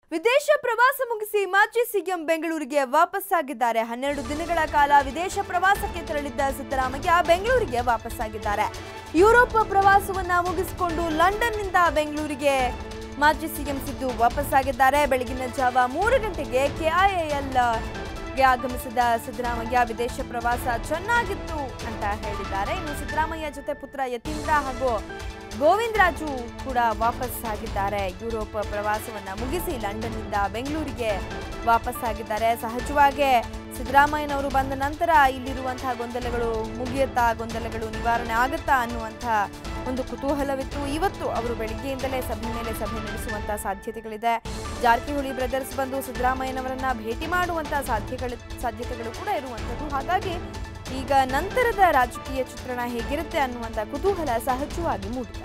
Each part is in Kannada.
ವಿದೇಶ ಪ್ರವಾಸ ಮುಗಿಸಿ ಮಾಜಿ ಸಿಎಂ ಬೆಂಗಳೂರಿಗೆ ವಾಪಸ್ಸಾಗಿದ್ದಾರೆ ಹನ್ನೆರಡು ದಿನಗಳ ಕಾಲ ವಿದೇಶ ಪ್ರವಾಸಕ್ಕೆ ತೆರಳಿದ್ದ ಸಿದ್ದರಾಮಯ್ಯ ಬೆಂಗಳೂರಿಗೆ ವಾಪಸ್ಸಾಗಿದ್ದಾರೆ ಯುರೋಪ್ ಪ್ರವಾಸವನ್ನ ಮುಗಿಸಿಕೊಂಡು ಲಂಡನ್ನಿಂದ ಬೆಂಗಳೂರಿಗೆ ಮಾಜಿ ಸಿಎಂ ಸಿದ್ದು ವಾಪಸ್ಸಾಗಿದ್ದಾರೆ ಬೆಳಗಿನ ಜಾವ ಮೂರು ಗಂಟೆಗೆ ಕೆಐಎಎಲ್ ಗೆ ಆಗಮಿಸಿದ ಸಿದ್ದರಾಮಯ್ಯ ವಿದೇಶ ಪ್ರವಾಸ ಚೆನ್ನಾಗಿತ್ತು ಅಂತ ಹೇಳಿದ್ದಾರೆ ಇನ್ನು ಸಿದ್ದರಾಮಯ್ಯ ಜೊತೆ ಪುತ್ರ ಯತೀಂದ್ರ ಹಾಗೂ ಗೋವಿಂದರಾಜು ಕೂಡ ವಾಪಸ್ಸಾಗಿದ್ದಾರೆ ಯುರೋಪ್ ಪ್ರವಾಸವನ್ನ ಮುಗಿಸಿ ಲಂಡನ್ನಿಂದ ಬೆಂಗಳೂರಿಗೆ ವಾಪಸ್ಸಾಗಿದ್ದಾರೆ ಸಹಜವಾಗೇ ಸಿದ್ದರಾಮಯ್ಯನವರು ಬಂದ ನಂತರ ಇಲ್ಲಿರುವಂತಹ ಗೊಂದಲಗಳು ಮುಗಿಯುತ್ತಾ ಗೊಂದಲಗಳು ನಿವಾರಣೆ ಆಗುತ್ತಾ ಅನ್ನುವಂತಹ ಒಂದು ಕುತೂಹಲವಿತ್ತು ಇವತ್ತು ಅವರು ಬೆಳಿಗ್ಗೆಯಿಂದಲೇ ಸಭೆ ಮೇಲೆ ಸಭೆ ನಡೆಸುವಂತಹ ಸಾಧ್ಯತೆಗಳಿದೆ ಜಾರಕಿಹೊಳಿ ಬ್ರದರ್ಸ್ ಬಂದು ಸಿದ್ದರಾಮಯ್ಯನವರನ್ನ ಭೇಟಿ ಮಾಡುವಂತಹ ಸಾಧ್ಯಗಳು ಸಾಧ್ಯತೆಗಳು ಕೂಡ ಇರುವಂಥದ್ದು ಹಾಗಾಗಿ ಈಗ ನಂತರದ ರಾಜಕೀಯ ಚಿತ್ರಣ ಹೇಗಿರುತ್ತೆ ಅನ್ನುವಂಥ ಕುತೂಹಲ ಸಹಜವಾಗಿ ಮೂಡಿದೆ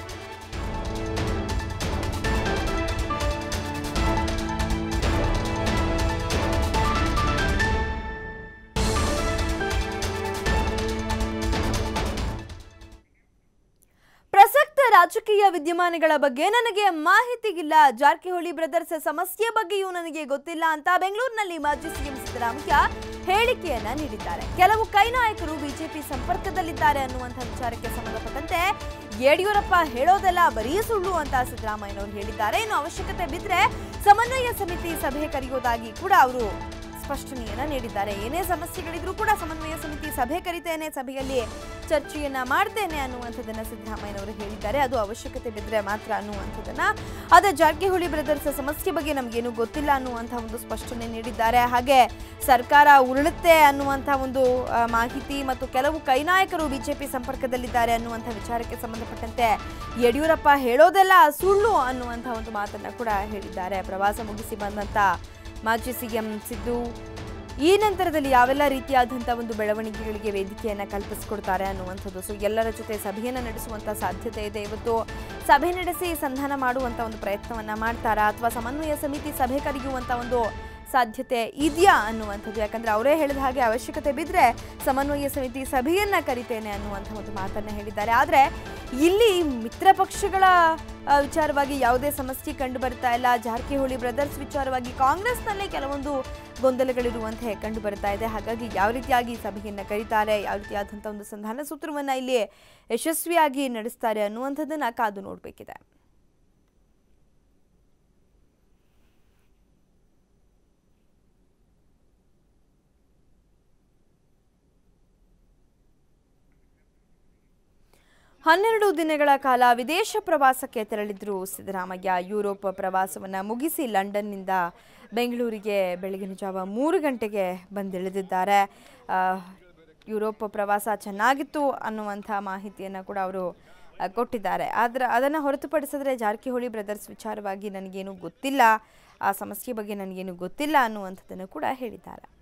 ಪ್ರಸಕ್ತ ರಾಜಕೀಯ ವಿದ್ಯಮಾನಗಳ ಬಗ್ಗೆ ನನಗೆ ಮಾಹಿತಿ ಇಲ್ಲ ಜಾರಕಿಹೊಳಿ ಬ್ರದರ್ಸ್ ಸಮಸ್ಯೆ ಬಗ್ಗೆಯೂ ನನಗೆ ಗೊತ್ತಿಲ್ಲ ಅಂತ ಬೆಂಗಳೂರಿನಲ್ಲಿ ಮಾಜಿ ಸಿಎಂ ಸಿದ್ದರಾಮಯ್ಯ ಹೇಳಿಕೆಯನ್ನ ನೀಡಿದ್ದಾರೆ ಕೆಲವು ಕೈ ನಾಯಕರು ಬಿಜೆಪಿ ಸಂಪರ್ಕದಲ್ಲಿದ್ದಾರೆ ಅನ್ನುವಂಥ ವಿಚಾರಕ್ಕೆ ಸಂಬಂಧಪಟ್ಟಂತೆ ಯಡಿಯೂರಪ್ಪ ಹೇಳೋದೆಲ್ಲ ಬರೀ ಸುಳ್ಳು ಅಂತ ಸಿದ್ದರಾಮಯ್ಯನವರು ಹೇಳಿದ್ದಾರೆ ಇನ್ನು ಅವಶ್ಯಕತೆ ಬಿದ್ದರೆ ಸಮನ್ವಯ ಸಮಿತಿ ಸಭೆ ಕರೆಯೋದಾಗಿ ಕೂಡ ಅವರು ಸ್ಪಷ್ಟನೆಯನ್ನ ನೀಡಿದ್ದಾರೆ ಏನೇ ಸಮಸ್ಯೆಗಳಿದ್ರೂ ಕೂಡ ಸಮನ್ವಯ ಸಮಿತಿ ಸಭೆ ಕರಿತೇನೆ ಸಭೆಯಲ್ಲಿ ಚರ್ಚೆಯನ್ನ ಮಾಡ್ತೇನೆ ಅನ್ನುವಂಥದ್ದನ್ನ ಸಿದ್ದರಾಮಯ್ಯನವರು ಹೇಳಿದ್ದಾರೆ ಅದು ಅವಶ್ಯಕತೆ ಬಿದ್ದರೆ ಮಾತ್ರ ಅನ್ನುವಂಥದ್ದನ್ನ ಅದೇ ಜಾರಕಿಹೊಳಿ ಬ್ರದರ್ಸ್ ಸಮಸ್ಯೆ ಬಗ್ಗೆ ನಮಗೇನು ಗೊತ್ತಿಲ್ಲ ಅನ್ನುವಂಥ ಒಂದು ಸ್ಪಷ್ಟನೆ ನೀಡಿದ್ದಾರೆ ಹಾಗೆ ಸರ್ಕಾರ ಉರುಳುತ್ತೆ ಅನ್ನುವಂಥ ಒಂದು ಆ, ಮಾಹಿತಿ ಮತ್ತು ಕೆಲವು ಕೈ ನಾಯಕರು ಬಿಜೆಪಿ ಸಂಪರ್ಕದಲ್ಲಿದ್ದಾರೆ ಅನ್ನುವಂಥ ವಿಚಾರಕ್ಕೆ ಸಂಬಂಧಪಟ್ಟಂತೆ ಯಡಿಯೂರಪ್ಪ ಹೇಳೋದೆಲ್ಲ ಸುಳ್ಳು ಅನ್ನುವಂಥ ಒಂದು ಮಾತನ್ನ ಕೂಡ ಹೇಳಿದ್ದಾರೆ ಪ್ರವಾಸ ಮುಗಿಸಿ ಬಂದಂತ ಮಾಜಿ ಸಿಎಂ ಸಿದ್ದು ಈ ನಂತರದಲ್ಲಿ ಯಾವೆಲ್ಲ ರೀತಿಯಾದಂಥ ಒಂದು ಬೆಳವಣಿಗೆಗಳಿಗೆ ವೇದಿಕೆಯನ್ನು ಕಲ್ಪಿಸಿಕೊಡ್ತಾರೆ ಅನ್ನುವಂಥದ್ದು ಸೊ ಎಲ್ಲರ ಜೊತೆ ಸಭೆಯನ್ನು ನಡೆಸುವಂಥ ಸಾಧ್ಯತೆ ಇದೆ ಇವತ್ತು ಸಭೆ ನಡೆಸಿ ಸಂಧಾನ ಮಾಡುವಂಥ ಒಂದು ಪ್ರಯತ್ನವನ್ನು ಮಾಡ್ತಾರಾ ಅಥವಾ ಸಮನ್ವಯ ಸಮಿತಿ ಸಭೆ ಕರೆಯುವಂಥ ಒಂದು ಸಾಧ್ಯತೆ ಇದೆಯಾ ಅನ್ನುವಂಥದ್ದು ಯಾಕಂದ್ರೆ ಅವರೇ ಹೇಳಿದ ಹಾಗೆ ಅವಶ್ಯಕತೆ ಬಿದ್ದರೆ ಸಮನ್ವಯ ಸಮಿತಿ ಸಭೆಯನ್ನ ಕರಿತೇನೆ ಅನ್ನುವಂಥ ಒಂದು ಮಾತನ್ನ ಹೇಳಿದ್ದಾರೆ ಆದರೆ ಇಲ್ಲಿ ಮಿತ್ರ ಪಕ್ಷಗಳ ಆ, ವಿಚಾರವಾಗಿ ಯಾವುದೇ ಸಮಸ್ಯೆ ಕಂಡು ಬರ್ತಾ ಇಲ್ಲ ಜಾರಕಿಹೊಳಿ ಬ್ರದರ್ಸ್ ವಿಚಾರವಾಗಿ ಕಾಂಗ್ರೆಸ್ನಲ್ಲೇ ಕೆಲವೊಂದು ಗೊಂದಲಗಳಿರುವಂತೆ ಕಂಡು ಬರ್ತಾ ಇದೆ ಹಾಗಾಗಿ ಯಾವ ರೀತಿಯಾಗಿ ಸಭೆಯನ್ನ ಕರೀತಾರೆ ಯಾವ ರೀತಿಯಾದಂಥ ಒಂದು ಸಂಧಾನ ಸೂತ್ರವನ್ನ ಇಲ್ಲಿ ಯಶಸ್ವಿಯಾಗಿ ನಡೆಸ್ತಾರೆ ಅನ್ನುವಂಥದ್ದನ್ನ ಕಾದು ನೋಡಬೇಕಿದೆ ಹನ್ನೆರಡು ದಿನಗಳ ಕಾಲ ವಿದೇಶ ಪ್ರವಾಸಕ್ಕೆ ತೆರಳಿದ್ರು ಸಿದ್ದರಾಮಯ್ಯ ಯುರೋಪ್ ಪ್ರವಾಸವನ್ನು ಮುಗಿಸಿ ಲಂಡನ್ನಿಂದ ಬೆಂಗಳೂರಿಗೆ ಬೆಳಗಿನ ಜಾವ ಮೂರು ಗಂಟೆಗೆ ಬಂದಿಳಿದಿದ್ದಾರೆ ಆ, ಯುರೋಪ್ ಪ್ರವಾಸ ಚೆನ್ನಾಗಿತ್ತು ಅನ್ನುವಂಥ ಮಾಹಿತಿಯನ್ನು ಕೂಡ ಅವರು ಆ, ಕೊಟ್ಟಿದ್ದಾರೆ ಆದರೆ ಅದನ್ನು ಹೊರತುಪಡಿಸಿದ್ರೆ ಜಾರಕಿಹೊಳಿ ಬ್ರದರ್ಸ್ ವಿಚಾರವಾಗಿ ನನಗೇನು ಗೊತ್ತಿಲ್ಲ ಆ ಸಮಸ್ಯೆ ಬಗ್ಗೆ ನನಗೇನು ಗೊತ್ತಿಲ್ಲ ಅನ್ನುವಂಥದ್ದನ್ನು ಕೂಡ ಹೇಳಿದ್ದಾರೆ